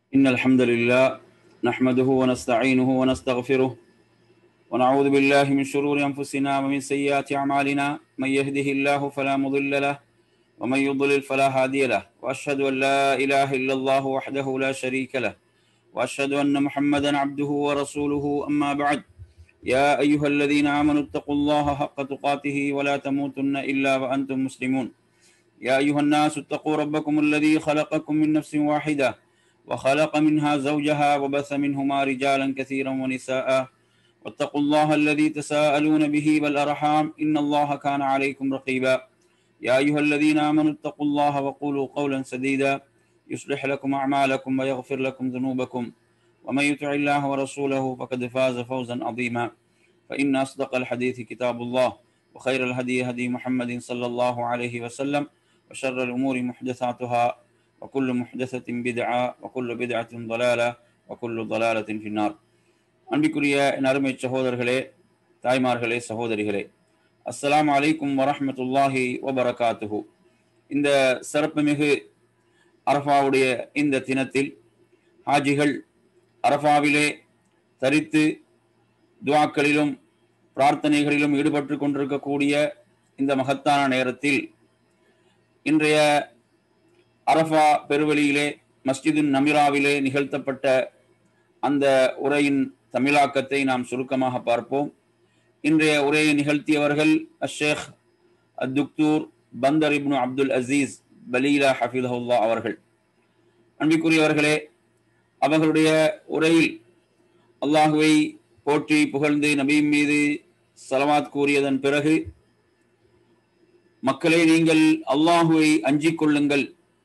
إن الحمد لله نحمده ونستعينه ونستغفره ونعوذ بالله من شرور أنفسنا ومن سيئات أعمالنا من يهده الله فلا مضل له ومن يضلل فلا هادي له وأشهد أن لا إله إلا الله وحده لا شريك له وأشهد أن محمدا عبده ورسوله أما بعد يا أيها الذين آمنوا اتقوا الله حق تقاته ولا تموتن إلا وأنتم مسلمون يا أيها الناس اتقوا ربكم الذي خلقكم من نفس واحدة وخلق منها زوجها وبث منهما رجالا كثيرا ونساء واتقوا الله الذي تساءلون به والأرحام إن الله كان عليكم رقيبا يا أيها الذين آمنوا اتقوا الله وقولوا قولا سديدا يصلح لكم أعمالكم ويغفر لكم ذنوبكم ومن يطع الله ورسوله فقد فاز فوزا عظيما فإن أصدق الحديث كتاب الله وخير الهدي هدي محمد صلى الله عليه وسلم وشر الأمور محدثاتها وكل محدثة بدعة وكل بدعة ضلالة وكل ضلالة في النار அன்பிக்குரிய என் அருமை சகோதரர்களே தாய்மார்களே சகோதரிகளே அஸ்ஸலாமு அலைக்கும் வரஹ்மத்துல்லாஹி வபரகாத்துஹு இந்த சிறப்புமிகு அரஃபாவுடைய இந்த தினத்தில் ஹாஜிகள் அரஃபாவிலே தரித்து துவாக்களிலும் பிரார்த்தனைகளிலும் ஈடுபட்டு கொண்டிருக்கக்கூடிய இந்த மகத்தான நேரத்தில் இன்றைய அரஃபா பெருவெளியிலே மஸ்ஜிதுன் நமிராவிலே நிகழ்த்தப்பட்ட அந்த உரையின் தமிழாக்கத்தை நாம் சுருக்கமாக பார்ப்போம் இன்றைய உரையை நிகழ்த்தியவர்கள் அஷேக் அத்துக்தூர் பந்தர் இப்னு அப்துல் அசீஸ் பலீலா ஹஃபிதஹுல்லா அவர்கள் அன்பிற்குரியவர்களே அவர்களுடைய உரையில் அல்லாஹுவை போற்றி புகழ்ந்து நபியின் மீது சலவாத் கூறியதன் பிறகு மக்களே நீங்கள் அல்லாஹுவை அஞ்சிக் கொள்ளுங்கள்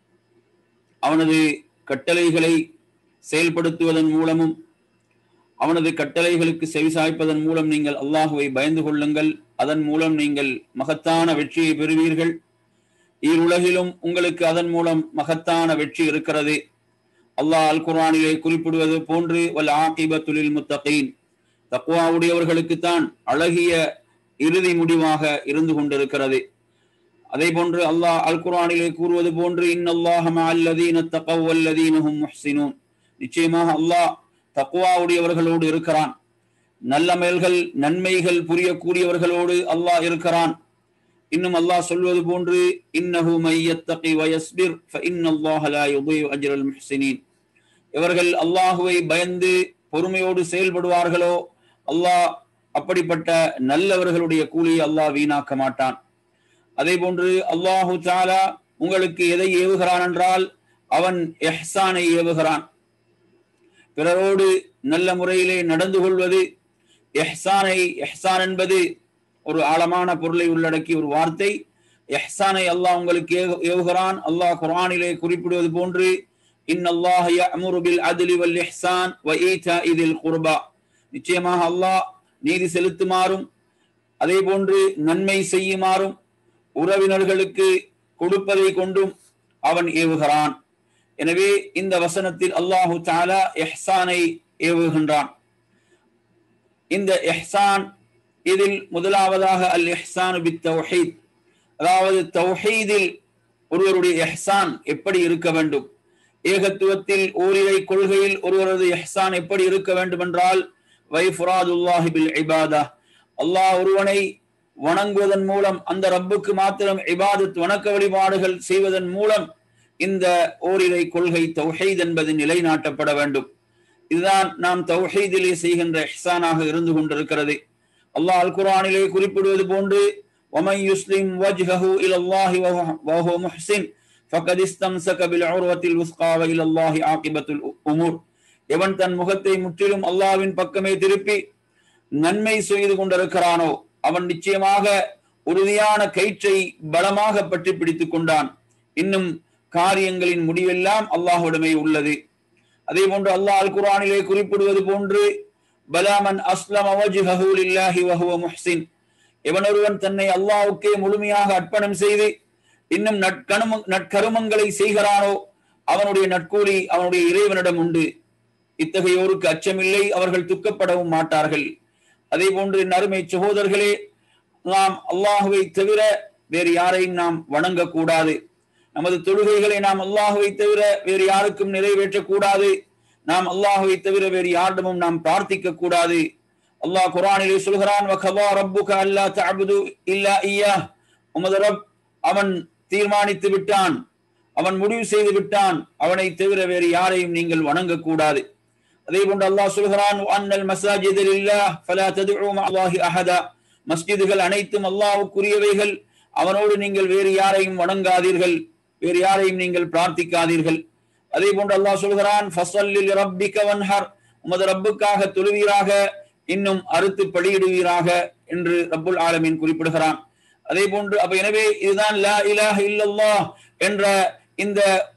அவனது கட்டளைகளை செயல்படுத்துவதன் மூலமும் அவனது கட்டளைகளுக்கு செவிசாய்ப்பதன் மூலம் நீங்கள் அல்லாஹுவை பயந்து கொள்ளுங்கள் அதன் மூலம் நீங்கள் மகத்தான வெற்றியை பெறுவீர்கள் ஈருலகிலும் உங்களுக்கு அதன் மூலம் மகத்தான வெற்றி இருக்கிறது அல்லாஹ் அல் குரானிலே குறிப்பிடுவது போன்று வல் ஆகிபத்துலில் முத்தகீன் தக்குவாவுடையவர்களுக்குத்தான் அழகிய இறுதி முடிவாக இருந்து கொண்டிருக்கிறது அதே போன்று அல்லாஹ் அல் குரானிலே கூறுவது போன்று இன்னல்லாஹம அல்லதீன தகவல்லதீனஹும் முஹ்சினூன் நிச்சயமாக அல்லாஹ் தக்குவாவுடையவர்களோடு இருக்கிறான் நல்ல மேல்கள் நன்மைகள் புரியக்கூடியவர்களோடு அல்லாஹ் இருக்கிறான் இன்னும் அல்லாஹ் சொல்வது போன்று இன்னஹு மையத்தகி வயஸ்பிர் ஃபஇன்னல்லாஹ லா யுதீஉ அஜ்ரல் முஹ்சினீன் இவர்கள் அல்லாஹுவை பயந்து பொறுமையோடு செயல்படுவார்களோ அல்லாஹ் அப்படிப்பட்ட நல்லவர்களுடைய கூலியை அல்லாஹ் வீணாக்க மாட்டான் அதே போன்று அல்லாஹு தாலா உங்களுக்கு எதை ஏவுகிறான் என்றால் அவன் எஹ்சானை ஏவுகிறான் பிறரோடு நல்ல முறையிலே நடந்து கொள்வது எஹ்சானை எஹ்சான் என்பது ஒரு ஆழமான பொருளை உள்ளடக்கிய ஒரு வார்த்தை எஹ்சானை அல்லாஹ் உங்களுக்கு ஏவுகிறான் அல்லாஹ் குரானிலே குறிப்பிடுவது போன்று இன் அல்லாஹ் யஅமுரு பில் அத்லி வல் இஹ்சான் வ ஈதாஇதில் குர்பா நிச்சயமாக அல்லாஹ் நீதி செலுத்துமாறும் அதே போன்று நன்மை செய்யுமாறும் உறவினர்களுக்கு கொடுப்பதை கொண்டும் அவன் ஏவுகிறான் எனவே இந்த வசனத்தில் அல்லாஹு தாலா எஹ்சானை ஏவுகின்றான் இந்த எஹ்சான் இதில் முதலாவதாக அல் எஹ்சான் பி தௌஹீத் அதாவது தௌஹீதில் ஒருவருடைய எஹ்சான் எப்படி இருக்க வேண்டும் ஏகத்துவத்தில் ஓரிரை கொள்கையில் ஒருவரது எஹ்சான் எப்படி இருக்க வேண்டும் என்றால் வைஃபுராதுல்லாஹி பில் இபாதா அல்லாஹ் ஒருவனை வணங்குவதன் மூலம் அந்த ரப்புக்கு மாத்திரம் இபாதத் வணக்க வழிபாடுகள் செய்வதன் மூலம் இந்த ஓரிரை கொள்கை தௌஹீத் என்பது நிலைநாட்டப்பட வேண்டும் இதுதான் நாம் தௌஹீதிலே செய்கின்ற இஹ்சானாக இருந்து கொண்டிருக்கிறது அல்லாஹ் அல் குரானிலே குறிப்பிடுவது போன்று ومن يسلم وجهه الى الله وهو محسن فقد استمسك بالعروة الوثقى والى الله عاقبة الامور எவன் தன் முகத்தை முற்றிலும் அல்லாவின் பக்கமே திருப்பி நன்மை செய்து கொண்டிருக்கிறானோ அவன் நிச்சயமாக உறுதியான கயிற்றை பலமாக பற்றி பிடித்துக் கொண்டான் இன்னும் காரியங்களின் முடிவெல்லாம் அல்லாஹுடமே உள்ளது அதே போன்று அல்லாஹ் அல் குரானிலே குறிப்பிடுவது போன்று பலாமன் அஸ்லம் அவஜிஹூலில்லாஹி வஹுவ முஹ்சின் எவனொருவன் தன்னை அல்லாஹ்வுக்கே முழுமையாக அர்ப்பணம் செய்து இன்னும் நற்கணும நற்கருமங்களை செய்கிறானோ அவனுடைய நட்கூலி அவனுடைய இறைவனிடம் உண்டு இத்தகையோருக்கு அச்சமில்லை அவர்கள் துக்கப்படவும் மாட்டார்கள் அதே போன்று நறுமை சகோதரர்களே நாம் அல்லாஹுவை தவிர வேறு யாரையும் நாம் வணங்கக்கூடாது நமது தொழுகைகளை நாம் அல்லாஹுவை தவிர வேறு யாருக்கும் நிறைவேற்றக்கூடாது நாம் அல்லாஹுவை தவிர வேறு யாரிடமும் நாம் பிரார்த்திக்க கூடாது அல்லாஹ் குரானிலே சொல்கிறான் வகவா ரப்புக அல்லா தஅபுது இல்லா இய்யா உமது ரப் அவன் தீர்மானித்து விட்டான் அவன் முடிவு செய்து விட்டான் அவனை தவிர வேறு யாரையும் நீங்கள் வணங்க கூடாது அதே போன்று அல்லாஹ் சொல்கிறான் அன்னல் மசாஜித் லில்லாஹ் ஃபலா ததுஉ மஅல்லாஹி அஹதா மஸ்ஜிதுகள் அனைத்தும் அல்லாஹ்வுக்குரியவைகள் அவனோடு நீங்கள் வேறு யாரையும் வணங்காதீர்கள் வேறு யாரையும் நீங்கள் பிரார்த்திக்காதீர்கள் அதே போன்று அல்லாஹ் சொல்கிறான் ஃபஸல்லில் ரப்பிக வன்ஹர் உமது ரப்புக்காக தொழுவீராக இன்னும் அறுத்து பலியிடுவீராக என்று ரப்புல் ஆலமீன் குறிப்பிடுகிறான் அதே போன்று அப்ப எனவே இதுதான் லா இலாஹ இல்லல்லாஹ் என்ற இந்த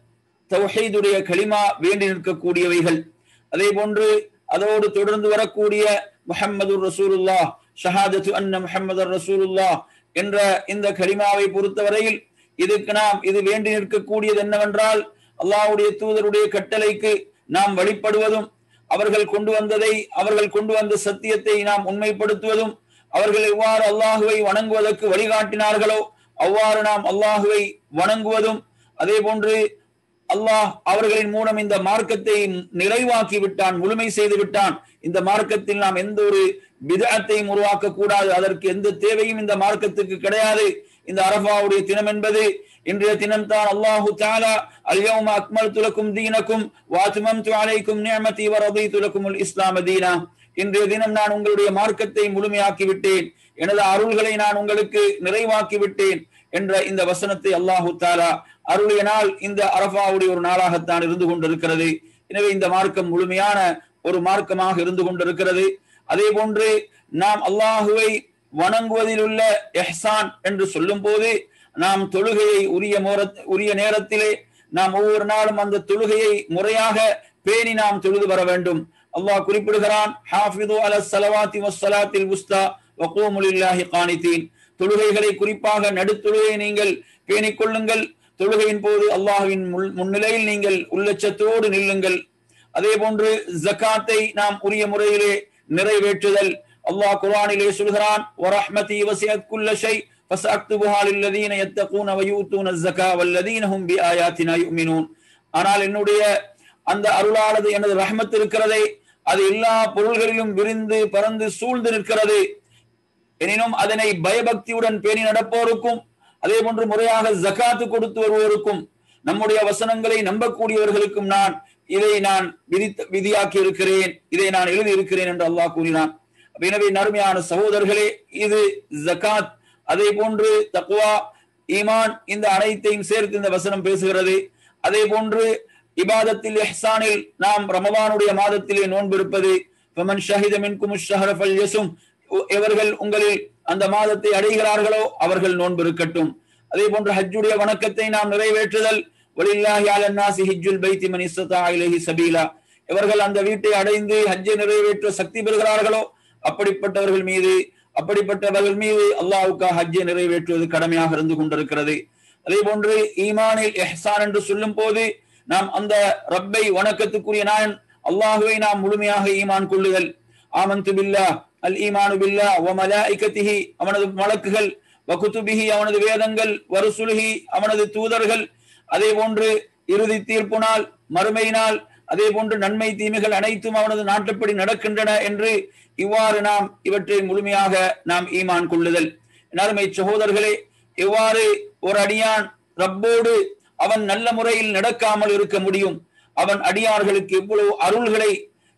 தௌஹீதுடைய களிமா வேண்டி நிற்கக்கூடியவைகள் அதே போன்று அதோடு தொடர்ந்து வரக்கூடிய முஹம்மது ரசூலுல்லா ஷஹாதத்து அன்ன முஹம்மது ரசூலுல்லா என்ற இந்த கலிமாவை பொறுத்தவரையில் இதுக்கு நாம் இது வேண்டி நிற்கக்கூடியது என்னவென்றால் அல்லாஹ்வுடைய தூதருடைய கட்டளைக்கு நாம் வழிபடுவதும் அவர்கள் கொண்டு வந்ததை அவர்கள் கொண்டு வந்த சத்தியத்தை நாம் உண்மைப்படுத்துவதும் அவர்கள் எவ்வாறு அல்லாஹுவை வணங்குவதற்கு வழிகாட்டினார்களோ அவ்வாறு நாம் அல்லாஹுவை வணங்குவதும் அதே போன்று அல்லாஹ் அவர்களின் மூலம் இந்த மார்க்கத்தை நிறைவாக்கி விட்டான் முழுமை செய்து விட்டான் இந்த மார்க்கத்தில் நாம் எந்த ஒரு விதத்தையும் உருவாக்க கூடாது அதற்கு எந்த தேவையும் இந்த மார்க்கத்துக்கு கிடையாது இந்த அரபாவுடைய தினம் என்பது இன்றைய தினம் தான் அல்லாஹு தாலா அல்யௌம அக்மல் துலக்கும் தீனக்கும் வாத்மம் அலைக்கும் நியமதி வரதை துலக்கும் இஸ்லாம தீனா இன்றைய தினம் நான் உங்களுடைய மார்க்கத்தை முழுமையாக்கி விட்டேன் எனது அருள்களை நான் உங்களுக்கு நிறைவாக்கி விட்டேன் என்ற இந்த வசனத்தை அல்லாஹு தாலா அருளிய நாள் இந்த அரபாவுடைய ஒரு நாளாகத்தான் இருந்து கொண்டிருக்கிறது எனவே இந்த மார்க்கம் முழுமையான ஒரு மார்க்கமாக இருந்து கொண்டிருக்கிறது அதே போன்று நாம் அல்லாஹுவை வணங்குவதில் உள்ள எஹ்சான் என்று சொல்லும் போது நாம் தொழுகையை உரிய உரிய நேரத்திலே நாம் ஒவ்வொரு நாளும் அந்த தொழுகையை முறையாக பேணி நாம் தொழுது வர வேண்டும் அல்லாஹ் குறிப்பிடுகிறான் ஹாஃபிது அல சலவாத்தி வஸ்ஸலாத்தில் உஸ்தா வகூமுலில்லாஹி கானிதீன் தொழுகைகளை குறிப்பாக நடுத்தொழுகையை நீங்கள் பேணிக் கொள்ளுங்கள் தொழுகையின் போது அல்லாஹ்வின் முன்னிலையில் நீங்கள் உள்ளச்சத்தோடு நில்லுங்கள் அதே போன்று ஜக்காத்தை நாம் உரிய முறையிலே நிறைவேற்றுதல் அல்லாஹ் குர்ஆனிலே சொல்கிறான் வரஹ்மதி வசியத் குல்ல ஷை ஃபஸஅக்துபுஹா லில்லதீன யத்தகூன வயூத்தூன ஸக்கா வல்லதீன ஹும் பிஆயாத்தினா யுமினூன் ஆனால் என்னுடைய அந்த அருளானது எனது ரஹ்மத் இருக்கிறதே அது எல்லா பொருள்களிலும் விரிந்து பறந்து சூழ்ந்து நிற்கிறது எனினும் அதனை பயபக்தியுடன் பேணி நடப்போருக்கும் அதே போன்று முறையாக ஜகாத்து கொடுத்து வருவோருக்கும் நம்முடைய வசனங்களை நம்பக்கூடியவர்களுக்கும் நான் இதை நான் விதித்த விதியாக்கி இருக்கிறேன் இதை நான் எழுதி இருக்கிறேன் என்று அல்லாஹ் கூறினான் எனவே நறுமையான சகோதரர்களே இது ஜகாத் அதே போன்று தக்குவா ஈமான் இந்த அனைத்தையும் சேர்த்து இந்த வசனம் பேசுகிறது அதே போன்று இபாதத்தில் எஹ்சானில் நாம் ரமவானுடைய மாதத்திலே நோன்பு இருப்பது ஃபமன் ஷஹித மின்கும் ஷஹர ஃபல்யசும் எவர்கள் உங்களில் அந்த மாதத்தை அடைகிறார்களோ அவர்கள் நோன்பு இருக்கட்டும் அதே போன்று ஹஜ்ஜுடைய வணக்கத்தை நாம் நிறைவேற்றுதல் வலில்லாஹி அலன்னாசி ஹிஜ்ஜுல் பைத்தி மன் இஸ்ததா இலைஹி சபீலா இவர்கள் அந்த வீட்டை அடைந்து ஹஜ்ஜை நிறைவேற்ற சக்தி பெறுகிறார்களோ அப்படிப்பட்டவர்கள் மீது அப்படிப்பட்டவர்கள் மீது அல்லாஹ்வுக்கா ஹஜ்ஜை நிறைவேற்றுவது கடமையாக இருந்து கொண்டிருக்கிறது அதே போன்று ஈமானில் எஹ்சான் என்று சொல்லும் போது நாம் அந்த ரப்பை வணக்கத்துக்குரிய நான் அல்லாஹுவை நாம் முழுமையாக ஈமான் கொள்ளுதல் ஆமந்து பில்லா அல் ஈமானு பில்லா வ மலாயிகத்திஹி அவனது மலக்குகள் வகுத்துபிஹி அவனது வேதங்கள் வருசுலுஹி அவனது தூதர்கள் அதே போன்று இறுதி தீர்ப்பு நாள் மறுமை நாள் அதே போன்று நன்மை தீமைகள் அனைத்தும் அவனது நாட்டுப்படி நடக்கின்றன என்று இவ்வாறு நாம் இவற்றை முழுமையாக நாம் ஈமான் கொள்ளுதல் நறுமை சகோதரர்களே எவ்வாறு ஒரு அடியான் ரப்போடு அவன் நல்ல முறையில் நடக்காமல் இருக்க முடியும் அவன் அடியார்களுக்கு எவ்வளவு அருள்களை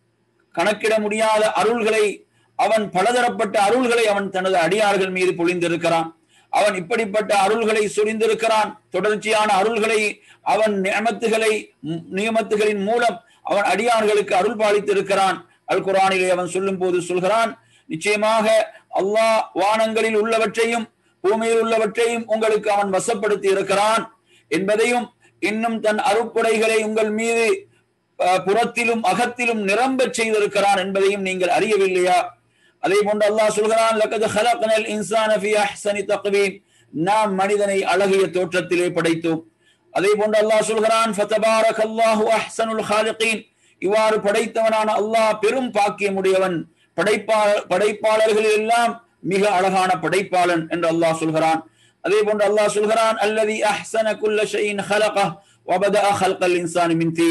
கணக்கிட முடியாத அருள்களை அவன் பலதரப்பட்ட அருள்களை அவன் தனது அடியார்கள் மீது பொழிந்திருக்கிறான் அவன் இப்படிப்பட்ட அருள்களை சுரிந்திருக்கிறான் தொடர்ச்சியான அருள்களை அவன் நியமத்துகளை நியமத்துகளின் மூலம் அவன் அடியார்களுக்கு அருள் பாலித்திருக்கிறான் அல் குரானிலே அவன் சொல்லும் போது சொல்கிறான் நிச்சயமாக அல்லாஹ் வானங்களில் உள்ளவற்றையும் பூமியில் உள்ளவற்றையும் உங்களுக்கு அவன் வசப்படுத்தி இருக்கிறான் என்பதையும் இன்னும் தன் அருட்கொடைகளை உங்கள் மீது புறத்திலும் அகத்திலும் நிரம்ப செய்திருக்கிறான் என்பதையும் நீங்கள் அறியவில்லையா அதே போன்று அல்லாஹ் சொல்கிறான் லக்கது ஹலக்னல் இன்சான ஃபி அஹ்சனி தக்வீம் நாம் மனிதனை அழகிய தோற்றத்திலே படைத்தோம் அதே போன்று அல்லாஹ் சொல்கிறான் ஃபதபாரக் அல்லாஹு அஹ்சனுல் ஹாலிகீன் இவ்வாறு படைத்தவனான அல்லாஹ் பெரும் பாக்கியமுடையவன் படைப்பாளர் படைப்பாளர்களில் எல்லாம் மிக அழகான படைப்பாளன் என்று அல்லாஹ் சொல்கிறான் அதே போன்று அல்லாஹ் சொல்கிறான் அல்லதி அஹ்சன குல்ல ஷைஇன் ஹலக வபதஅ ஹல்கல் இன்சானி மின் தீன்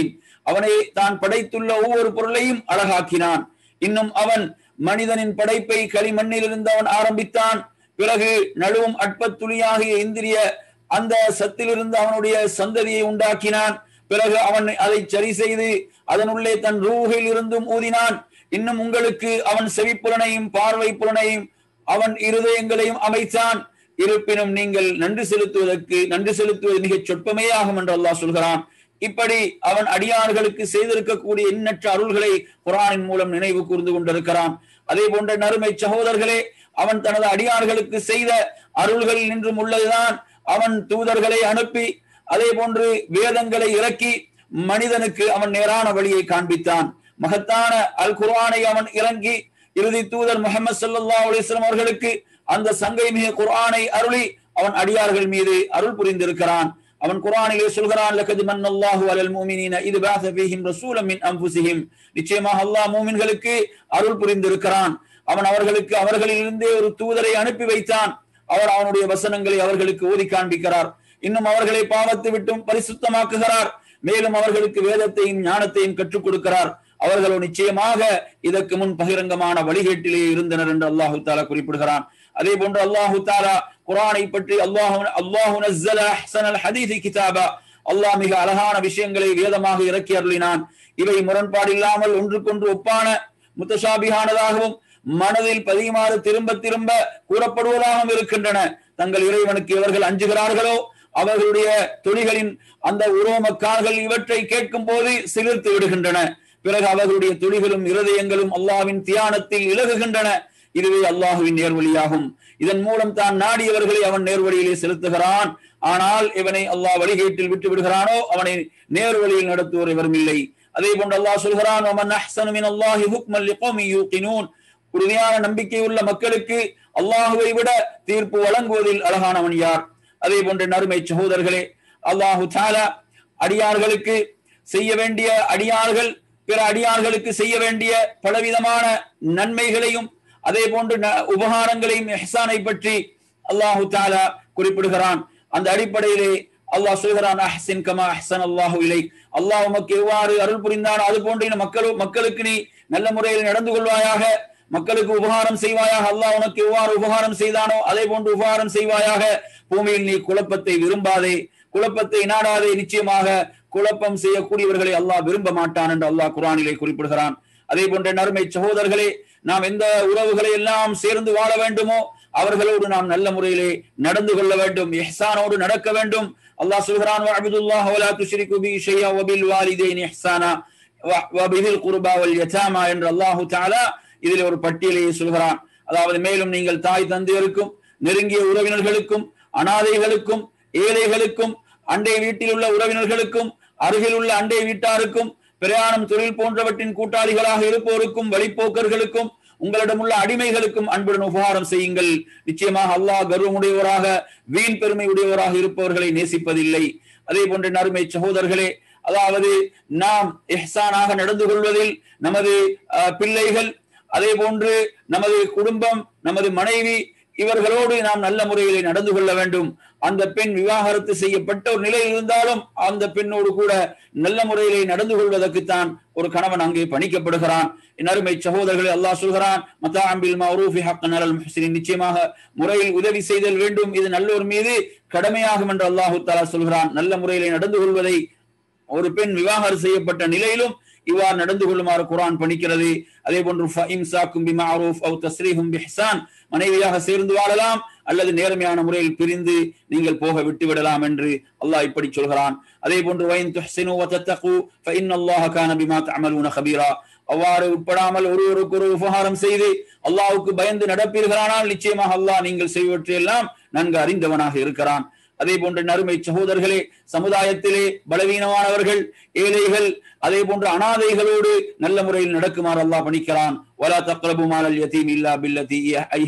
அவனை தான் படைத்துள்ள ஒவ்வொரு பொருளையும் அழகாக்கினான் இன்னும் அவன் மனிதனின் படைப்பை களிமண்ணிலிருந்து அவன் ஆரம்பித்தான் பிறகு நழுவும் அற்பத்துளியாகிய இந்திரிய அந்த சத்திலிருந்து அவனுடைய சந்ததியை உண்டாக்கினான் பிறகு அவன் அதை சரி செய்து அதனுள்ளே தன் ரூகில் இருந்தும் ஊதினான் இன்னும் உங்களுக்கு அவன் செவிப்புலனையும் பார்வை புலனையும் அவன் இருதயங்களையும் அமைத்தான் இருப்பினும் நீங்கள் நன்றி செலுத்துவதற்கு நன்றி செலுத்துவது மிகச் சொற்பமே ஆகும் என்று அல்லாஹ் சொல்கிறான் இப்படி அவன் அடியார்களுக்கு செய்திருக்கக்கூடிய எண்ணற்ற அருள்களை குரானின் மூலம் நினைவு கூர்ந்து கொண்டிருக்கிறான் அதே போன்ற நறுமை சகோதரர்களே அவன் தனது அடியார்களுக்கு செய்த அருள்கள் நின்றும் உள்ளதுதான் அவன் தூதர்களை அனுப்பி அதே போன்று வேதங்களை இறக்கி மனிதனுக்கு அவன் நேரான வழியை காண்பித்தான் மகத்தான அல் குர்ஆனை அவன் இறங்கி இறுதி தூதர் முகமது சல்லா அலிஸ்லாம் அவர்களுக்கு அந்த சங்கை மிக குர்ஆனை அருளி அவன் அடியார்கள் மீது அருள் புரிந்திருக்கிறான் அவன் குர்ஆனிலே சொல்கிறான் லக்கது மன்னல்லாஹு அலல் மூமினீன இது பாஸ ஃபீஹிம் ரசூலம் மின் அன்ஃபுஸிஹிம் நிச்சயமாக அல்லாஹ் மூமின்களுக்கு அருள் புரிந்திருக்கிறான் அவன் அவர்களுக்கு அவர்களிலிருந்தே ஒரு தூதரை அனுப்பி வைத்தான் அவர் அவனுடைய வசனங்களை அவர்களுக்கு ஓதி காண்பிக்கிறார் இன்னும் அவர்களை பாவத்தை விட்டும் பரிசுத்தமாக்குகிறார் மேலும் அவர்களுக்கு வேதத்தையும் ஞானத்தையும் கற்றுக் கொடுக்கிறார் அவர்களோ நிச்சயமாக இதற்கு முன் பகிரங்கமான வழிகேட்டிலே இருந்தனர் என்று அல்லாஹு தாலா குறிப்பிடுகிறான் அதே போன்று அல்லாஹு தாலா குரானை பற்றி அல்லாஹு அல்லாஹு நஸ்ஸல அஹ்ஸனல் ஹதீஸி கிதாபா அல்லாஹ் மிக அழகான விஷயங்களை வேதமாக இறக்கி அருளினான் இவை முரண்பாடு இல்லாமல் ஒன்றுக்கொன்று ஒப்பான முத்தசாபிகானதாகவும் மனதில் பதியுமாறு திரும்ப திரும்ப கூறப்படுவதாகவும் இருக்கின்றன தங்கள் இறைவனுக்கு இவர்கள் அஞ்சுகிறார்களோ அவர்களுடைய தொழிகளின் அந்த உரோமக்கால்கள் இவற்றை கேட்கும் போது சிலிர்த்து விடுகின்றன பிறகு அவர்களுடைய துளிகளும் இருதயங்களும் அல்லாவின் தியானத்தில் இலகுகின்றன இதுவே அல்லாஹுவின் நேர்வழியாகும் இதன் மூலம் தான் நாடியவர்களை அவன் நேர்வழியிலே செலுத்துகிறான் ஆனால் இவனை அல்லாஹ் வழிகேட்டில் விட்டு விடுகிறானோ அவனை நேர்வழியில் நடத்துவோர் எவரும் இல்லை அதே போன்று அல்லாஹ் சொல்கிறான் ومن احسن من الله حكما لقوم يوقنون உறுதியான நம்பிக்கை உள்ள மக்களுக்கு அல்லாஹுவை விட தீர்ப்பு வழங்குவதில் அழகானவன் யார் அதே போன்ற நறுமை சகோதரர்களே அல்லாஹு தாலா அடியார்களுக்கு செய்ய வேண்டிய அடியார்கள் பிற அடியார்களுக்கு செய்ய வேண்டிய பலவிதமான நன்மைகளையும் அதே போன்று உபகாரங்களையும் எஹ்சானை பற்றி அல்லாஹு தாலா குறிப்பிடுகிறான் அந்த அடிப்படையிலே அல்லாஹ் சொல்கிறான் அஹ்சின் கமா அஹ்சன் அல்லாஹு இலை அல்லாஹ் உமக்கு எவ்வாறு அருள் புரிந்தான் அது போன்ற மக்கள் மக்களுக்கு நீ நல்ல முறையில் நடந்து கொள்வாயாக மக்களுக்கு உபகாரம் செய்வாயாக அல்லாஹ் உனக்கு எவ்வாறு உபகாரம் செய்தானோ அதே போன்று உபகாரம் செய்வாயாக பூமியில் நீ குழப்பத்தை விரும்பாதே குழப்பத்தை நாடாதே நிச்சயமாக குழப்பம் செய்யக்கூடியவர்களை அல்லாஹ் விரும்ப மாட்டான் என்று அல்லாஹ் குரானிலே குறிப்பிடுகிறான் அதே போன்ற நறுமை சகோதரர்களே நாம் எந்த உறவுகளை எல்லாம் சேர்ந்து வாழ வேண்டுமோ அவர்களோடு நாம் நல்ல முறையிலே நடந்து கொள்ள வேண்டும் இஹ்சானோடு நடக்க வேண்டும் அல்லாஹ் சொல்கிறான் வஅபுதுல்லாஹ வலா துஷ்ரிகு பி ஷையா வபில் வாலிதைன் இஹ்சானா வபிதில் குர்பா வல் யதாமா என்று அல்லாஹு தஆலா இதில் ஒரு பட்டியலையை சொல்கிறான் அதாவது மேலும் நீங்கள் தாய் தந்தையருக்கும் நெருங்கிய உறவினர்களுக்கும் அனாதைகளுக்கும் ஏழைகளுக்கும் அண்டை வீட்டில் உள்ள உறவினர்களுக்கும் அருகில் உள்ள அண்டை வீட்டாருக்கும் பிரயாணம் தொழில் போன்றவற்றின் கூட்டாளிகளாக இருப்போருக்கும் வழிப்போக்கர்களுக்கும் உங்களிடம் உள்ள அடிமைகளுக்கும் அன்புடன் உபகாரம் செய்யுங்கள் நிச்சயமாக அல்லாஹ் கர்வமுடையவராக வீண் பெருமை உடையவராக இருப்பவர்களை நேசிப்பதில்லை அதே போன்ற நறுமை சகோதரர்களே அதாவது நாம் எஹ்சானாக நடந்து கொள்வதில் நமது பிள்ளைகள் அதே போன்று நமது குடும்பம் நமது மனைவி இவர்களோடு நாம் நல்ல முறையிலே நடந்து கொள்ள வேண்டும் அந்த பெண் விவாகரத்து செய்யப்பட்ட ஒரு நிலையில் இருந்தாலும் அந்த பெண்ணோடு கூட நல்ல முறையிலே நடந்து கொள்வதற்குத்தான் ஒரு கணவன் அங்கே பணிக்கப்படுகிறான் என் அருமை சகோதரர்களை அல்லாஹ் சொல்கிறான் மத்தாம்பில் மௌரூஃபி ஹக்கன் அலல் முஹ்சினின் நிச்சயமாக முறையில் உதவி செய்தல் வேண்டும் இது நல்லோர் மீது கடமையாகும் என்று அல்லாஹு தாலா சொல்கிறான் நல்ல முறையிலே நடந்து கொள்வதை ஒரு பெண் விவாகரத்து செய்யப்பட்ட நிலையிலும் இவ்வாறு நடந்து கொள்ளுமாறு குரான் பணிக்கிறது அதே போன்று ஃபஇம்சாக்கும் பிமஅரூஃப் அவ் தஸ்ரீஹும் பிஹ்சான் மனைவியாக சேர்ந்து வாழலாம் அல்லது நேர்மையான முறையில் பிரிந்து நீங்கள் போக விட்டு விடலாம் என்று அல்லாஹ் இப்படி சொல்கிறான் அதே போன்று வைன் துஹ்சினு வ தத்தகு ஃபஇன்னல்லாஹ கான பிமா தஅமலூன கபீரா அவ்வாறு உட்படாமல் ஒருவருக்கு ஒரு உபகாரம் செய்து அல்லாஹ்வுக்கு பயந்து நடப்பீர்களானால் நிச்சயமாக அல்லாஹ் நீங்கள் செய்வற்றையெல்லாம் நன்கு அறிந்தவனாக இருக்கிறான் அதே போன்ற நறுமை சகோதரர்களே சமுதாயத்திலே பலவீனமானவர்கள் ஏழைகள் அதே போன்ற அனாதைகளோடு நல்ல முறையில் நடக்குமாறு அல்லாஹ் பணிக்கிறான் வலா தக்ரபு மாலல் யதீம் இல்லா பில்லதி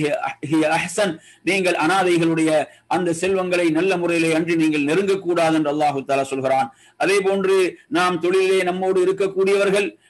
அஹ்சன் நீங்கள் அனாதைகளுடைய அந்த செல்வங்களை நல்ல முறையிலே அன்றி நீங்கள் நெருங்கக்கூடாது என்று அல்லாஹு தாலா சொல்கிறான் அதே போன்று நாம் தொழிலே நம்மோடு இருக்கக்கூடியவர்கள்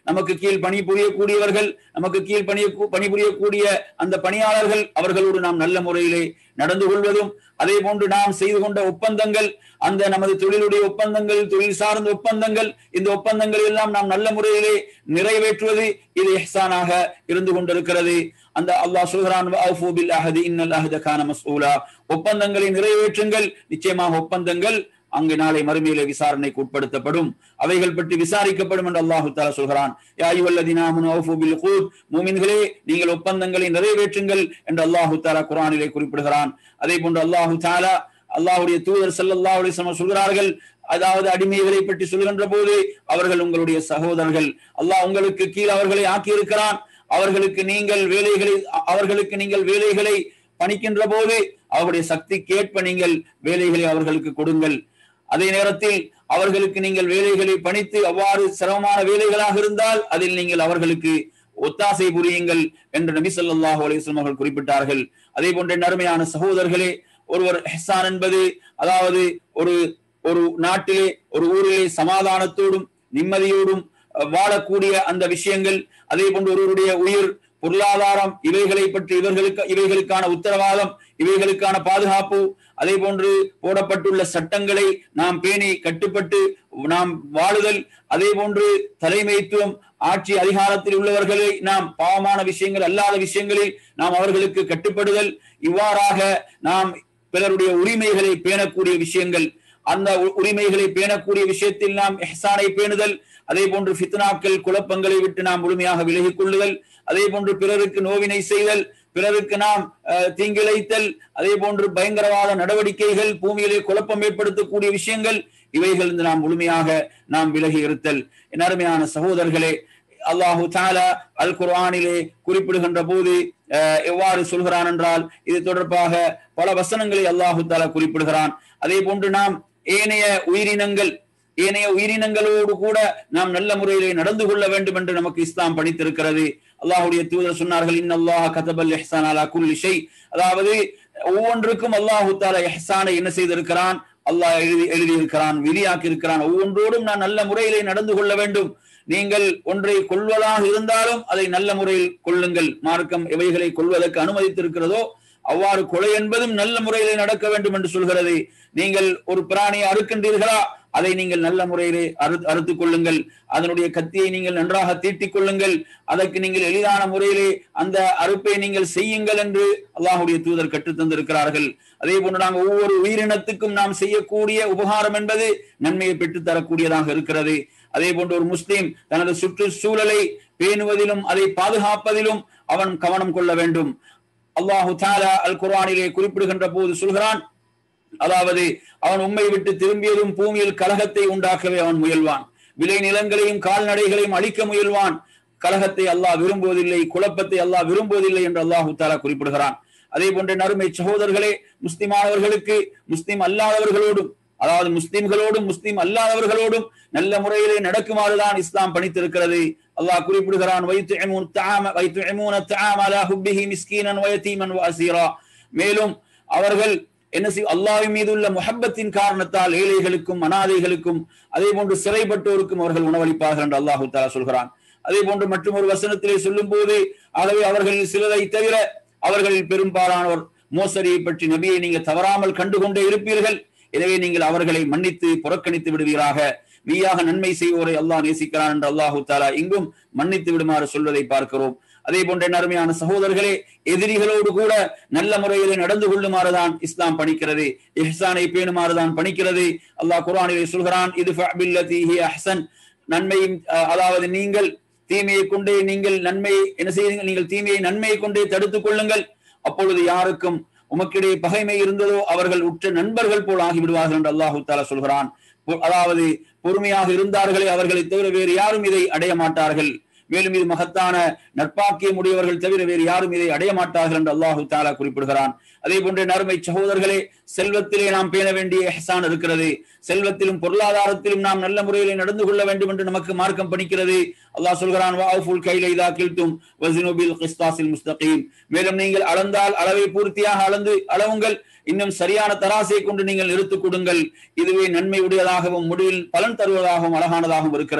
நமக்கு கீழ் பணி புரியக்கூடியவர்கள் நமக்கு கீழ் பணிய பணிபுரியக்கூடிய அந்த பணியாளர்கள் அவர்களோடு நாம் நல்ல முறையிலே நடந்து கொள்வதும் அதே போன்று நாம் செய்து கொண்ட ஒப்பந்தங்கள் அந்த நமது தொழிலுடைய ஒப்பந்தங்கள் தொழில் சார்ந்த ஒப்பந்தங்கள் இந்த ஒப்பந்தங்கள் எல்லாம் நாம் நல்ல முறையிலே நிறைவேற்றுவது இது இஹ்சானாக இருந்து கொண்டிருக்கிறது அந்த அல்லாஹ் சொல்கிறான் வஅஃபு பில் அஹதி இன்னல் அஹத கான மஸ்ஊலா ஒப்பந்தங்களை நிறைவேற்றுங்கள் நிச்சயமாக ஒப்பந்தங்கள் அங்கு நாளை மறுமையிலே விசாரணைக்கு உட்படுத்தப்படும் அவைகள் பற்றி விசாரிக்கப்படும் என்று அல்லாஹு தாலா சொல்கிறான் யா அய்யுஹல்லதீன ஆமனு அஃபு பில் கூத் மூமின்களே நீங்கள் ஒப்பந்தங்களை நிறைவேற்றுங்கள் என்று அல்லாஹு தாலா குர்ஆனிலே குறிப்பிடுகிறான் அதே போன்று அல்லாஹு தாலா அல்லாஹ்வுடைய தூதர் ஸல்லல்லாஹு அலைஹி வஸல்லம் சொல்கிறார்கள் அதாவது அடிமைகளை பற்றி சொல்கின்ற போது அவர்கள் உங்களுடைய சகோதரர்கள் அல்லாஹ் உங்களுக்கு கீழ் அவர்களை ஆக்கி இருக்கிறான் அவர்களுக்கு நீங்கள் வேலைகளை அவர்களுக்கு நீங்கள் வேலைகளை பணிக்கின்ற போது அவருடைய சக்திக்கேற்ப நீங்கள் வேலைகளை அவர்களுக்கு கொடுங்கள் அதே நேரத்தில் அவர்களுக்கு நீங்கள் வேலைகளை பணித்து அவ்வாறு சிரமமான வேலைகளாக இருந்தால் அதில் நீங்கள் அவர்களுக்கு ஒத்தாசை புரியுங்கள் என்று நபி ஸல்லல்லாஹு அலைஹி வஸல்லம் அவர்கள் குறிப்பிட்டார்கள் அதே போன்ற நறுமையான சகோதரர்களே ஒருவர் ஹெசான் என்பது அதாவது ஒரு ஒரு நாட்டிலே ஒரு ஊரிலே சமாதானத்தோடும் நிம்மதியோடும் வாழக்கூடிய அந்த விஷயங்கள் அதே போன்று ஒருவருடைய உயிர் பொருளாதாரம் இவைகளை பற்றி இவர்களுக்கு இவைகளுக்கான உத்தரவாதம் இவைகளுக்கான பாதுகாப்பு அதே போன்று போடப்பட்டுள்ள சட்டங்களை நாம் பேணி கட்டுப்பட்டு நாம் வாழுதல் அதே போன்று தலைமைத்துவம் ஆட்சி அதிகாரத்தில் உள்ளவர்களை நாம் பாவமான விஷயங்கள் அல்லாத விஷயங்களில் நாம் அவர்களுக்கு கட்டுப்படுதல் இவ்வாறாக நாம் பிறருடைய உரிமைகளை பேணக்கூடிய விஷயங்கள் அந்த உரிமைகளை பேணக்கூடிய விஷயத்தில் நாம் எஹ்சானை பேணுதல் அதே போன்று ஃபித்னாக்கள் குழப்பங்களை விட்டு நாம் முழுமையாக விலகிக் கொள்ளுதல் அதே போன்று பிறருக்கு நோவினை செய்தல் பிறருக்கு நாம் தீங்கிழைத்தல் அதே போன்று பயங்கரவாத நடவடிக்கைகள் பூமியிலே குழப்பம் ஏற்படுத்தக்கூடிய விஷயங்கள் இவைகள் நாம் முழுமையாக நாம் விலகி இருத்தல் என் அருமையான சகோதரர்களே அல்லாஹு தாலா அல் குர்ஆனிலே குறிப்பிடுகின்ற போது எவ்வாறு சொல்கிறான் என்றால் இது தொடர்பாக பல வசனங்களை அல்லாஹு தாலா குறிப்பிடுகிறான் அதே போன்று நாம் ஏனைய உயிரினங்கள் ஏனைய உயிரினங்களோடு கூட நாம் நல்ல முறையிலே நடந்து கொள்ள வேண்டும் என்று நமக்கு இஸ்லாம் படித்திருக்கிறது அல்லாஹுடைய தூதர் சொன்னார்கள் இன் அல்லாஹ் கதபல் எஹ்சான் அலா குல்லி ஷை அதாவது ஒவ்வொன்றுக்கும் அல்லாஹு தாலா எஹ்சானை என்ன செய்திருக்கிறான் அல்லாஹ் எழுதி எழுதியிருக்கிறான் வெளியாக்கி இருக்கிறான் ஒவ்வொன்றோடும் நான் நல்ல முறையிலே நடந்து கொள்ள வேண்டும் நீங்கள் ஒன்றை கொள்வதாக இருந்தாலும் அதை நல்ல முறையில் கொள்ளுங்கள் மார்க்கம் எவைகளை கொள்வதற்கு அனுமதித்திருக்கிறதோ அவ்வாறு கொலை என்பதும் நல்ல முறையிலே நடக்க வேண்டும் என்று சொல்கிறது நீங்கள் ஒரு பிராணியை அறுக்கின்றீர்களா அதை நீங்கள் நல்ல முறையிலே அறு அறுத்துக் கொள்ளுங்கள் அதனுடைய கத்தியை நீங்கள் நன்றாக தீட்டிக் கொள்ளுங்கள் அதற்கு நீங்கள் எளிதான முறையிலே அந்த அறுப்பை நீங்கள் செய்யுங்கள் என்று அல்லாஹுடைய தூதர் கற்றுத் தந்திருக்கிறார்கள் அதே போன்று நாங்கள் ஒவ்வொரு உயிரினத்துக்கும் நாம் செய்யக்கூடிய உபகாரம் என்பது நன்மையை பெற்றுத் தரக்கூடியதாக இருக்கிறது அதே போன்று ஒரு முஸ்லீம் தனது சுற்றுச்சூழலை பேணுவதிலும் அதை பாதுகாப்பதிலும் அவன் கவனம் கொள்ள வேண்டும் அல்லாஹு தாலா அல் குர்ஆனிலே குறிப்பிடுகின்ற போது சொல்கிறான் அதாவது அவன் உண்மை விட்டு திரும்பியதும் பூமியில் கலகத்தை உண்டாக்கவே அவன் முயல்வான் விளை நிலங்களையும் கால்நடைகளையும் அழிக்க முயல்வான் கலகத்தை அல்லாஹ் விரும்புவதில்லை குழப்பத்தை அல்லாஹ் விரும்புவதில்லை என்று அல்லாஹு தாலா குறிப்பிடுகிறான் அதே போன்ற நறுமை சகோதரர்களே முஸ்லிமானவர்களுக்கு முஸ்லிம் அல்லாதவர்களோடும் அதாவது முஸ்லிம்களோடும் முஸ்லிம் அல்லாதவர்களோடும் நல்ல முறையிலே நடக்குமாறுதான் இஸ்லாம் பணித்திருக்கிறது அல்லாஹ் குறிப்பிடுகிறான் மேலும் அவர்கள் என்ன செய் அல்லாஹின் மீது உள்ள முஹப்பத்தின் காரணத்தால் ஏழைகளுக்கும் அனாதைகளுக்கும் அதே போன்று சிறைப்பட்டோருக்கும் அவர்கள் உணவளிப்பார்கள் என்று அல்லாஹு தாலா சொல்கிறான் அதே போன்று மற்றும் ஒரு வசனத்திலே சொல்லும் போது ஆகவே அவர்களில் சிலரை தவிர அவர்களில் பெரும்பாலானோர் மோசடியை பற்றி நபியை நீங்க தவறாமல் கண்டுகொண்டே இருப்பீர்கள் எனவே நீங்கள் அவர்களை மன்னித்து புறக்கணித்து விடுவீராக மெய்யாக நன்மை செய்வோரை அல்லாஹ் நேசிக்கிறான் என்று அல்லாஹு தாலா இங்கும் மன்னித்து விடுமாறு சொல்வதை பார்க்கிறோம் அதே போன்ற அருமையான சகோதரர்களே எதிரிகளோடு கூட நல்ல முறையிலே நடந்து கொள்ளுமாறுதான் இஸ்லாம் பணிக்கிறது இஹ்சானை பேணுமாறுதான் பணிக்கிறது அல்லாஹ் குர்ஆனிலே சொல்கிறான் இது அஹ்சன் நன்மையும் அதாவது நீங்கள் தீமையை கொண்டே நீங்கள் நன்மை என்ன செய்யுங்கள் நீங்கள் தீமையை நன்மையை கொண்டே தடுத்துக் கொள்ளுங்கள் அப்பொழுது யாருக்கும் உமக்கிடையே பகைமை இருந்ததோ அவர்கள் உற்ற நண்பர்கள் போல் ஆகிவிடுவார்கள் என்று அல்லாஹு தாலா சொல்கிறான் அதாவது பொறுமையாக இருந்தார்களே அவர்களை தவிர வேறு யாரும் இதை அடைய மாட்டார்கள் மேலும் இது மகத்தான நட்பாக்கியம் உடையவர்கள் தவிர வேறு யாரும் இதை அடைய மாட்டார்கள் என்று அல்லாஹு தாலா குறிப்பிடுகிறான் அதே போன்ற நறுமை சகோதரர்களே செல்வத்திலே நாம் பேண வேண்டிய எஹசான் இருக்கிறது செல்வத்திலும் பொருளாதாரத்திலும் நாம் நல்ல முறையிலே நடந்து கொள்ள வேண்டும் என்று நமக்கு மார்க்கம் பணிக்கிறது அல்லாஹ் சொல்கிறான் வாஃபுல் கைல இதா கில்தும் வஸினுபில் கிஸ்தாஸில் முஸ்தகீம் மேலும் நீங்கள் அளந்தால் அளவை பூர்த்தியாக அளந்து அளவுங்கள் இன்னும் சரியான தராசை கொண்டு நீங்கள் நிறுத்துக் கொடுங்கள் இதுவே நன்மை உடையதாகவும் முடிவில் பலன் தருவதாகவும் அழகானதாகவும் இருக்கிறது